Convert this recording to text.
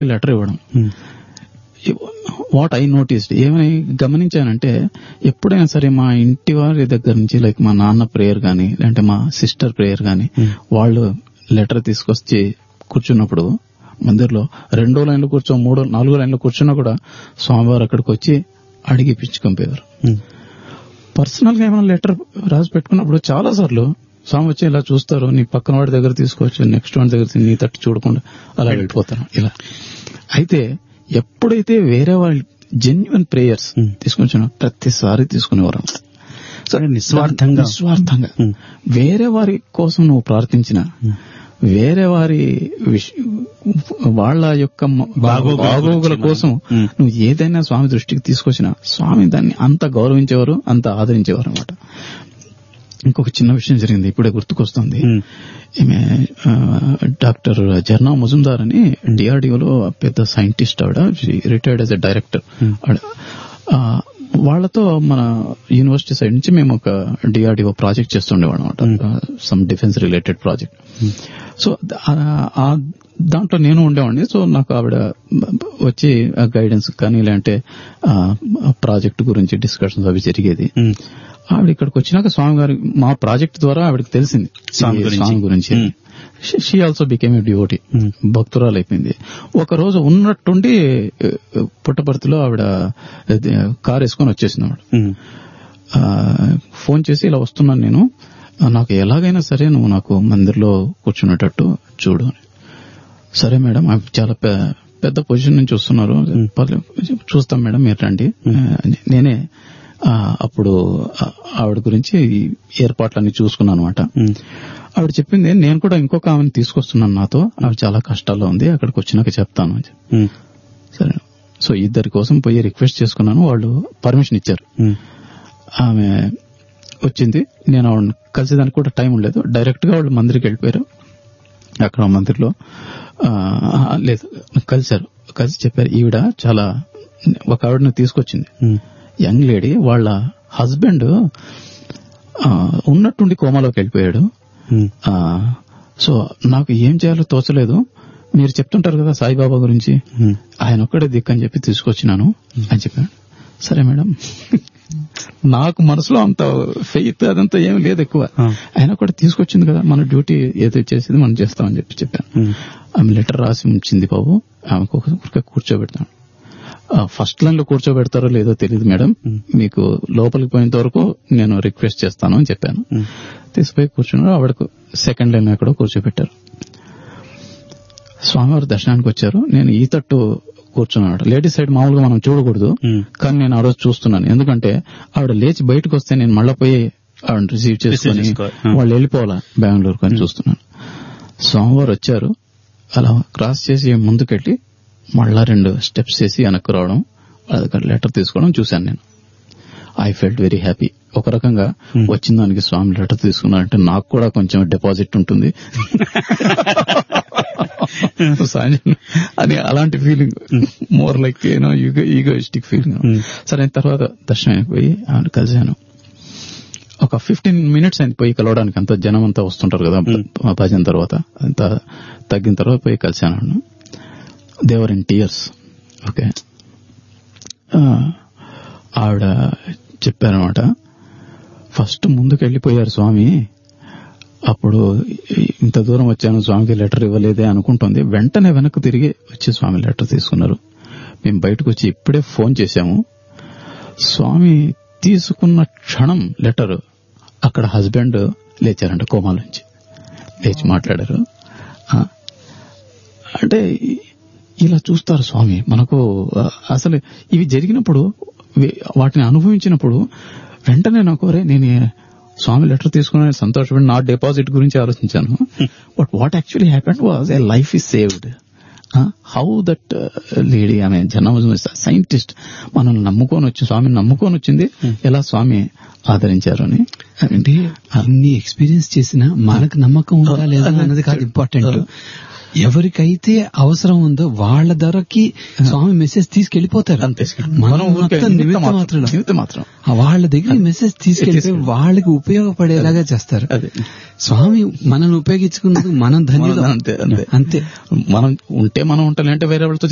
Letter ఇవ్వడం what I noticed ఏమని గమనించానంటే ఎప్పుడైనా సరే మా ఇంటి వారి దగ్గర నుంచి లైక్ మా నాన్న ప్రేయర్ గాని లేదంటే మా సిస్టర్ ప్రేయర్ గాని వాళ్ళు లెటర్ తీసుకొచ్చి కూర్చున్నప్పుడు మందిర్లో రెండో లైన్లో కూర్చో మూడో నాలుగో లైన్లో కూర్చున్నా కూడా స్వామివారు అక్కడికి వచ్చి అడిగి పిచ్చుకొంపేవారు పర్సనల్ గా ఏమైనా లెటర్ రాసి పెట్టుకున్నప్పుడు చాలా సార్లు స్వామి వచ్చి ఇలా చూస్తారు నీ పక్కన వాడి దగ్గర తీసుకోవచ్చు నెక్స్ట్ వాడి దగ్గర నీ తట్టు చూడకుండా అలా వెళ్ళిపోతాను ఇలా అయితే ఎప్పుడైతే వేరే వాళ్ళ జెన్యున్ ప్రేయర్స్ తీసుకొచ్చిన ప్రతిసారి తీసుకునేవారు సరే నిస్వార్థంగా నిస్వార్థంగా Hmm. వేరే వారి కోసం నువ్వు ప్రార్థించిన వేరే వారి విష- వాళ్ళ యొక్క మ- బాగోగుల బాగోగుల గురించి కోసం Hmm. నువ్వు ఏదైనా స్వామి దృష్టికి తీసుకొచ్చినా స్వామి దాన్ని అంత గౌరవించేవారు అంత ఆదరించేవారు అనమాట ఇంకొక చిన్న విషయం జరిగింది ఇప్పుడే గుర్తుకొస్తుంది Hmm. ఈమె ఆ, డాక్టర్ జర్నా ముజుందార్ అని డిఆర్డిఓలో పెద్ద సైంటిస్ట్ ఆవిడ రిటైర్డ్ యాజ్ ఎ డైరెక్టర్ ఆవిడ ఆ, వాళ్ళతో మన యూనివర్సిటీ సైడ్ నుంచి మేము ఒక డిఆర్డిఓ ప్రాజెక్ట్ చేస్తుండేవాళ్ళం అనమాట some defence related project so ఆ- ఆ దాంట్లో నేను ఉండేవాడిని సో నాకు ఆవిడ వచ్చి గైడెన్స్ కానీ లేదంటే ప్రాజెక్ట్ గురించి డిస్కషన్స్ అవి జరిగేది Hmm. ఆవిడ ఇక్కడికి వచ్చినాక స్వామి గారి మా ప్రాజెక్ట్ ద్వారా ఆవిడకి తెలిసింది స్వామి ఈ గురించి. స్వామి గురించి she also became a devotee Hmm. భక్తురాలు అయిపోయింది ఒక రోజు ఉన్నట్టుండి ఆ, పుట్టపర్తిలో ఆవిడ అది, కారు వేసుకొని వచ్చేసింది ఆవిడ Hmm. ఆ, ఫోన్ చేసి ఇలా వస్తున్నాను నేను ఆ, నాకు ఎలాగైనా సరే నువ్వు నాకు మందిర్లో కూర్చునేటట్టు చూడు అని సరే మేడం ఆమె చాలా పె- పెద్ద పొజిషన్ నుంచి వస్తున్నారు పర్లేదు, చూస్తాం మేడం మీరు రండి ఆ, నేనే ఆ, అప్పుడు ఆ, ఆవిడ గురించి ఈ ఏర్పాట్లన్నీ చూసుకున్నాను అనమాట Hmm. ఆవిడ చెప్పింది నేను కూడా ఇంకొక ఆమెను తీసుకొస్తున్నాను నాతో ఆవిడ చాలా కష్టాల్లో ఉంది అక్కడికి వచ్చినాక చెప్తాను అని చెప్పి. Hmm. సరే సో ఇద్దరి కోసం పోయి రిక్వెస్ట్ చేసుకున్నాను వాళ్ళు పర్మిషన్ ఇచ్చారు Hmm. ఆమె వచ్చింది నేను ఆవిడని కలిసేదానికి కూడా టైం ఉండలేదు డైరెక్ట్ గా వాళ్ళు మందిరికి వెళ్ళిపోయారు అక్కడ మందిర్లో ఆ, లేదు కలిశారు కలిసి చెప్పారు ఈవిడ చాలా ఒక ఆవిడని తీసుకొచ్చింది Hmm. యంగ్ లేడీ వాళ్ళ హస్బెండ్ ఉన్నట్టుండి కోమాలోకి వెళ్ళిపోయాడు Hmm. ఆ, సో నాకు ఏం చేయాలో తోచలేదు మీరు చెప్తుంటారు కదా సాయిబాబా గురించి Hmm. ఆయన ఒక్కడే దిక్కు అని చెప్పి తీసుకొచ్చినాను అని చెప్పాను సరే మేడం నాకు మనసులో అంత ఫెయిత్ అదంతా ఏం లేదు ఎక్కువ ఆ. ఆయన కూడా తీసుకొచ్చింది కదా మన డ్యూటీ ఏదో చేసేది మనం చేస్తామని చెప్పి చెప్పాను Hmm. ఆమె లెటర్ రాసి ఉంచింది బాబు ఆమెకు ఒక ఊరికే కూర్చోబెడతాను ఫస్ట్ లైన్ లో కూర్చోబెడతారో లేదో తెలియదు మేడం మీకు లోపలికి పోయేంత వరకు నేను రిక్వెస్ట్ చేస్తాను అని చెప్పాను Hmm. తీసిపోయి కూర్చున్నారు ఆవిడకు సెకండ్ లైన్ ఎక్కడో కూర్చోబెట్టారు స్వామివారి దర్శనానికి వచ్చారు నేను ఈ తట్టు కూర్చున్నాడు లేడీస్ సైడ్ మామూలుగా మనం చూడకూడదు Hmm. కానీ నేను ఆ రోజు చూస్తున్నాను ఎందుకంటే ఆవిడ లేచి బయటకు వస్తే నేను మళ్ళా పోయి ఆవిడ రిసీవ్ చేసుకుని చేసుకోవాలి. Hmm. వాళ్ళు వెళ్ళిపోవాలా బెంగళూరుకు అని చూస్తున్నాను స్వామివారు వచ్చారు అలా క్రాస్ చేసి ముందుకెళ్ళి మళ్ళా రెండు స్టెప్స్ చేసి వెనక్కి రావడం వాళ్ళ దగ్గర లెటర్ తీసుకోవడం చూశాను నేను ఐ ఫెల్ట్ వెరీ హ్యాపీ ఒక రకంగా వచ్చిన దానికి స్వామి లెటర్ తీసుకున్నారంటే నాకు కూడా కొంచెం డిపాజిట్ ఉంటుంది సాయం- అని అలాంటి feeling more like you know egoistic feeling సరే తర్వాత దర్శనం అయిపోయి ఆమెను కలిశాను ఒక ఫిఫ్టీన్ మినిట్స్ అయింది పోయి కలవడానికి అంత జనం అంతా వస్తుంటారు కదా భ- భజన తర్వాత అంత తగ్గిన తర్వాత పోయి కలిశాను దేవర్ ఇన్ టీయర్స్ ఓకే ఆవిడ చెప్పారనమాట ఫస్ట్ ముందుకు వెళ్ళిపోయారు స్వామి అప్పుడు ఇంత దూరం వచ్చాను స్వామికి లెటర్ ఇవ్వలేదే అనుకుంటుంది వెంటనే వెనక్కి తిరిగి వచ్చి స్వామి లెటర్ తీసుకున్నారు మేము బయటకు వచ్చి ఇప్పుడే ఫోన్ చేశాము స్వామి తీసుకున్న క్షణం లెటర్ అక్కడ హస్బెండ్ లేచారంట కోమా నుంచి లేచి మాట్లాడారు ఆ, అంటే ఈ- ఇలా చూస్తారు స్వామి మనకు ఆ, అసలు ఇవి జరిగినప్పుడు వి- వాటిని అనుభవించినప్పుడు వెంటనే నాకు "ఒరే, నేను ఈ స్వామి లెటర్ తీసుకున్న సంతోషపడి నా డిపాజిట్ గురించి ఆలోచించాను but what actually happened was a life is saved how that lady ఆమె జర్నలిజం సైంటిస్ట్ మనల్ని నమ్ముకొని వచ్చి స్వామిని నమ్ముకొని వచ్చింది ఎలా స్వామి ఆదరించారు అని అంటే అన్ని ఎక్స్పీరియన్స్ చేసినా మనకు నమ్మకం ఉందా లేదా అన్నది కాదు ఇంపార్టెంట్ ఎవరికైతే అవసరం ఉందో వాళ్ళ ధరకి స్వామి మెసేజ్ తీసుకెళ్లిపోతారు అంతే. మనం ఊరికే మొత్తం నిమిత్త నిమిత్త మాత్రం. మాత్రం నిమిత్త మాత్రం వాళ్ళ దగ్గర మెసేజ్ తీసుకెళ్లిపోయి వాళ్ళకి ఉపయోగపడేలాగా చేస్తారు అదే. స్వామి మనల్ని ఉపయోగించుకున్నందుకు మనం ధన్యులు అంతే అంతే అంతే మనం ఉంటే మనం ఉంటాం లేదంటే వేరే వాళ్ళతో